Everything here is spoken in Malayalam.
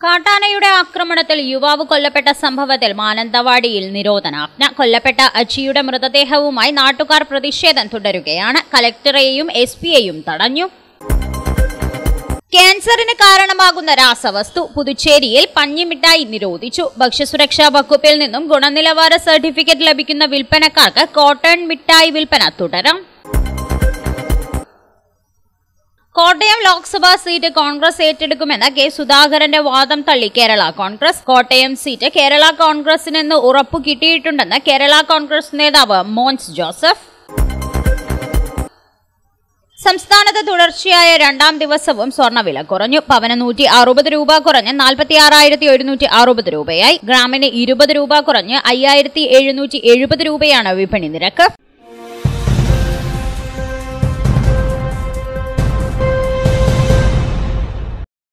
കാട്ടാനയുടെ ആക്രമണത്തിൽ യുവാവ് കൊല്ലപ്പെട്ട സംഭവത്തിൽ മാനന്തവാടിയിൽ നിരോധനാജ്ഞ കൊല്ലപ്പെട്ട അച്ചിയുടെ മൃതദേഹവുമായി നാട്ടുകാർ പ്രതിഷേധം തുടരുകയാണ് കലക്ടറെയും എസ് പിയെയും തടഞ്ഞു ക്യാൻസറിന് കാരണമാകുന്ന രാസവസ്തു പുതുച്ചേരിയിൽ പഞ്ഞിമിഠായി നിരോധിച്ചു ഭക്ഷ്യസുരക്ഷാ വകുപ്പിൽ നിന്നും ഗുണനിലവാര സർട്ടിഫിക്കറ്റ് ലഭിക്കുന്ന വിൽപ്പനക്കാർക്ക് കോട്ടൺ മിഠായി വിൽപ്പന തുടരാം കോട്ടയം ലോക്സഭാ സീറ്റ് കോൺഗ്രസ് ഏറ്റെടുക്കുമെന്ന കെ സുധാകരന്റെ വാദം തള്ളി കേരള കോൺഗ്രസ് കോട്ടയം സീറ്റ് കേരള കോൺഗ്രസിനെന്ന് ഉറപ്പു കിട്ടിയിട്ടുണ്ടെന്ന് കേരള കോൺഗ്രസ് നേതാവ് മോൻസ് ജോസഫ് സംസ്ഥാനത്ത് തുടർച്ചയായ രണ്ടാം ദിവസവും സ്വർണ്ണവില കുറഞ്ഞു പവന് നൂറ്റി അറുപത് രൂപ കുറഞ്ഞ് നാൽപ്പത്തി ആറായിരത്തി ഒരുന്നൂറ്റി അറുപത് രൂപയായി ഗ്രാമിന് ഇരുപത് രൂപ കുറഞ്ഞ് അയ്യായിരത്തി എഴുന്നൂറ്റി എഴുപത് രൂപയാണ് വിപണി നിരക്ക്